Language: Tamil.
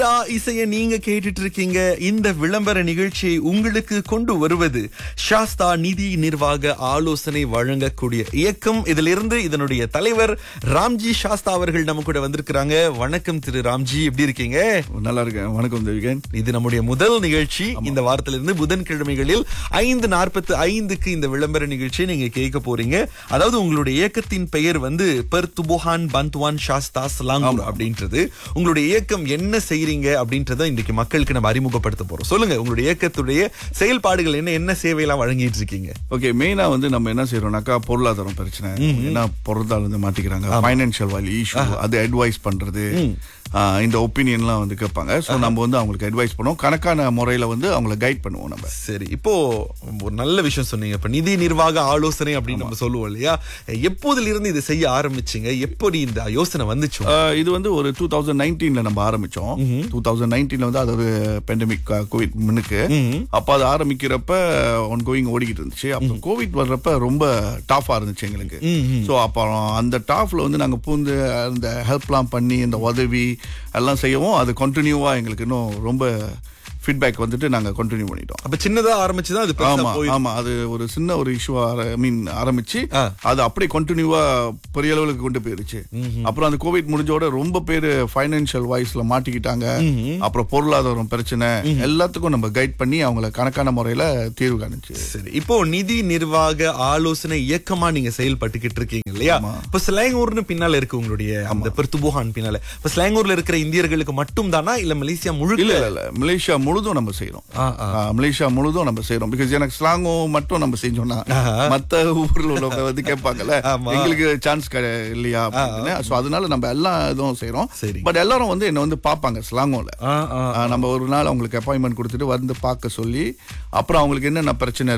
டா இசைய நீங்க கேட்டுட்டு இருக்கீங்க இந்த விளம்பர நிகழ்ச்சியை உங்களுக்கு கொண்டு வருவது சாஸ்தா நிதி நிர்வாக ஆலோசனை வழங்கக்கூடிய இயக்கம் இதிலிருந்து இதனுடைய தலைவர் ராம்ஜி சாஸ்தா அவர்கள் நம்ம கூட வந்திருக்கிறாங்க வணக்கம் திரு ராம்ஜி எப்படி இருக்கீங்க நல்லா இருக்கேன் வணக்கம் தேவிகன் இது நம்முடைய முதல் நிகழ்ச்சி இந்த வாரத்திலிருந்து புதன்கிழமைகளில் ஐந்து நாற்பத்து ஐந்துக்கு இந்த விளம்பர நிகழ்ச்சியை நீங்க கேட்க போறீங்க அதாவது உங்களுடைய இயக்கத்தின் பெயர் வந்து பெர் துபோஹான் பந்த்வான் சாஸ்தா ஸ்லாங் அப்படின்றது உங்களுடைய இயக்கம் என்ன செய்றீங்க அப்படின்றத இன்னைக்கு மக்களுக்கு நம்ம அறிமுகப்படுத்த போறோம் சொல்லுங்க உங்களுடைய இயக்கத்துடைய செயல்பாடுகள் என்ன என்ன சேவையெல்லாம் வழங்கிட்டு இருக்கீங்க ஓகே மெயினா வந்து நம்ம என்ன செய்யறோம்னாக்கா பொருளாதாரம் பிரச்சனை என்ன பொருளாதாரம் வந்து மாட்டிக்கிறாங்க பைனான்சியல் வேல்யூ இஷ்யூ அது அட்வைஸ் பண்றது ஆ, இந்த ஒப்பீனியன்லாம் வந்து கேட்பாங்க ஸோ நம்ம வந்து அவங்களுக்கு அட்வைஸ் பண்ணுவோம் கணக்கான முறையில வந்து அவங்கள கைட் பண்ணுவோம் நம்ம சரி இப்போ ஒரு நல்ல விஷயம் சொன்னீங்க இப்ப நிதி நிர்வாக ஆலோசனை அப்படின்னு நம்ம சொல்லுவோம் இல்லையா எப்போதுல இருந்து இதை செய்ய ஆரம்பிச்சீங்க எப்படி இந்த யோசனை வந்துச்சு ஆ, இது வந்து ஒரு டூ தௌசண்ட் நைன்டீன்ல நம்ம ஆரம்பிச்சோம் டூ தௌசண்ட் நைன்டீன்ல வந்து அது ஒரு பெண்டமிக் கோவிட் முன்னுக்கு அப்ப அது ஆரம்பிக்கிறப்ப ஒன் கோயிங் ஓடிக்கிட்டு இருந்துச்சு அப்போ கோவிட் வர்றப்ப ரொம்ப டாஃபா இருந்துச்சு எங்களுக்கு ஸோ அப்புறம் அந்த டாஃப்ல வந்து நாங்க பூந்து அந்த ஹெல்ப்லாம் பண்ணி இந்த உதவி எல்லாம் செய்யவும் அது கண்டினியூவா எங்களுக்கு இன்னும் ரொம்ப ஃபீட்பேக் வந்துட்டு நாங்க கண்டினியூ பண்ணிட்டோம் அப்ப சின்னதா ஆரம்பிச்சுதான் அது பெருசா ஆமா போயிருக்கு. ஆமா அது ஒரு சின்ன ஒரு இஷ்யூ ஐ மீன் ஆரம்பிச்சு ஆ. அது அப்படியே கண்டினியூவா பெரிய அளவுக்கு கொண்டு போயிருச்சு அப்புறம் அந்த கோவிட் முடிஞ்சோட ரொம்ப பேர் ஃபைனான்சியல் வாய்ஸ்ல மாட்டிக்கிட்டாங்க அப்புறம் பொருளாதாரம் பிரச்சனை எல்லாத்துக்கும் நம்ம கைட் பண்ணி அவங்கள கணக்கான முறையில தீர்வு காணுச்சு சரி இப்போ நிதி நிர்வாக ஆலோசனை இயக்கமா நீங்க செயல்பட்டுக்கிட்டு இருக்கீங்க இல்லையா இப்ப ஸ்லாங்கூர்னு பின்னால இருக்கு உங்களுடைய அந்த பெர்துபோஹான் பின்னால இப்ப ஸ்லாங்கூர்ல இருக்கிற இந்தியர்களுக்கு மட்டும் தானா இல்ல மலேசியா முழுக்க இல்ல இல்ல இல்ல மலேசியா முழுதும் நம்ம செய்யறோம் ஆ, ஆ, மலேசியா முழுதும் நம்ம செய்யறோம் பிகாஸ் எனக்கு ஸ்லாங்கோ மட்டும் நம்ம செஞ்சோம்னா மத்த ஊர்ல உள்ளவங்க வந்து கேட்பாங்கல்ல ஆமா. எங்களுக்கு சான்ஸ் இல்லையா அப்படின்னு சோ அதனால நம்ம எல்லா இதுவும் செய்யறோம் சரி. பட் எல்லாரும் வந்து என்ன வந்து பாப்பாங்க ஸ்லாங்கோல ஆ, ஆ. ஆ, நம்ம ஒரு நாள் அவங்களுக்கு அப்பாயின்மெண்ட் கொடுத்துட்டு வந்து பார்க்க சொல்லி அப்புறம் அவங்களுக்கு என்னென்ன பிரச்சனை